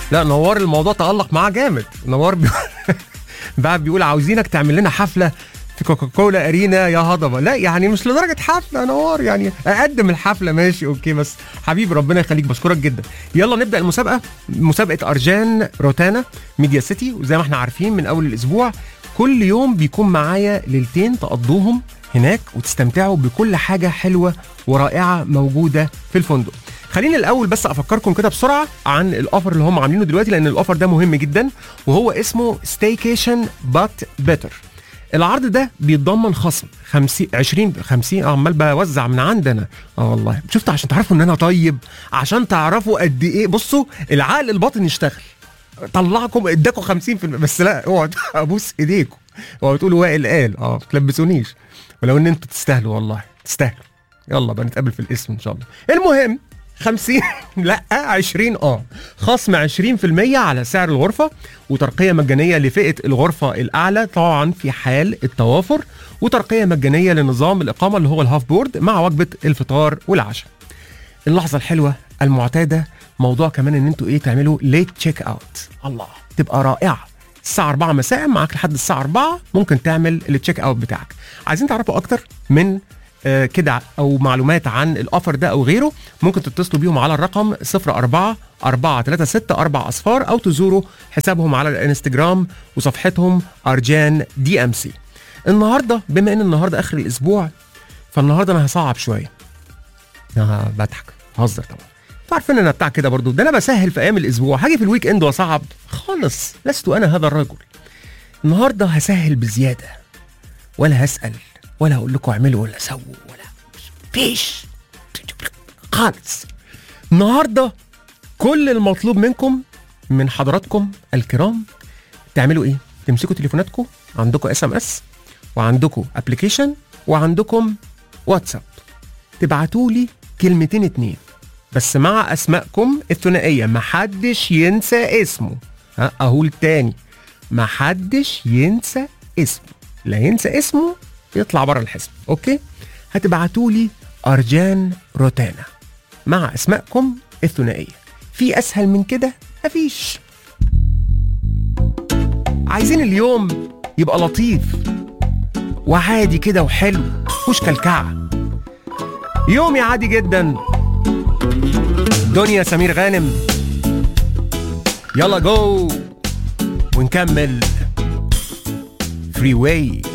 لا نوار الموضوع تألق معاه جامد نوار بي... بعد بيقول عاوزينك تعمل لنا حفله في كوكاكولا ارينا يا هضبه لا يعني مش لدرجه حفله يا نوار يعني اقدم الحفله ماشي اوكي بس حبيبي ربنا يخليك بشكرك جدا يلا نبدا المسابقه مسابقه ارجان روتانا ميديا سيتي وزي ما احنا عارفين من اول الاسبوع كل يوم بيكون معايا ليلتين تقضوهم هناك وتستمتعوا بكل حاجه حلوه ورائعه موجوده في الفندق خليني الاول بس افكركم كده بسرعه عن الاوفر اللي هم عاملينه دلوقتي لان الاوفر ده مهم جدا وهو اسمه ستيكيشن بات بيتر العرض ده بيتضمن خصم 50 20 50 عمال بوزع من عندنا اه والله شفت عشان تعرفوا ان انا طيب عشان تعرفوا قد ايه بصوا العقل الباطن يشتغل طلعكم اداكم 50% بس لا اوعوا ابوس ايديكم اوعوا تقولوا وائل قال اه ما تلبسونيش ولو ان انتوا تستاهلوا والله تستاهلوا يلا بقى نتقابل في الاسم ان شاء الله المهم 50 لا 20 اه خصم 20% على سعر الغرفه وترقيه مجانيه لفئه الغرفه الاعلى طبعا في حال التوافر وترقيه مجانيه لنظام الاقامه اللي هو الهاف بورد مع وجبه الفطار والعشاء اللحظه الحلوه المعتاده موضوع كمان ان انتوا ايه تعملوا ليت تشيك اوت الله تبقى رائعه الساعه 4 مساء معاك لحد الساعه 4 ممكن تعمل التشيك اوت بتاعك عايزين تعرفوا اكتر من آه كده او معلومات عن الاوفر ده او غيره ممكن تتصلوا بيهم على الرقم 04 436 4 اصفار او تزوروا حسابهم على الانستجرام وصفحتهم ارجان دي ام سي النهارده بما ان النهارده اخر الاسبوع فالنهارده انا هصعب شويه انا بضحك هزر طبعا انتوا عارفين انا بتاع كده برضو ده انا بسهل في ايام الاسبوع هاجي في الويك اند واصعب خالص لست انا هذا الرجل النهارده هسهل بزياده ولا هسال ولا هقول لكم اعملوا ولا سووا ولا فيش خالص النهارده كل المطلوب منكم من حضراتكم الكرام تعملوا ايه؟ تمسكوا تليفوناتكم عندكم اس ام اس وعندكم ابلكيشن وعندكم واتساب تبعتوا لي كلمتين اتنين بس مع اسمائكم الثنائيه محدش ينسى اسمه ها اقول تاني محدش ينسى اسمه لا ينسى اسمه يطلع بره الحزب اوكي هتبعتوا لي ارجان روتانا مع اسمائكم الثنائيه في اسهل من كده مفيش عايزين اليوم يبقى لطيف وعادي كده وحلو مفيهوش كلكعه يومي عادي جدا دنيا سمير غانم يلا جو ونكمل فري واي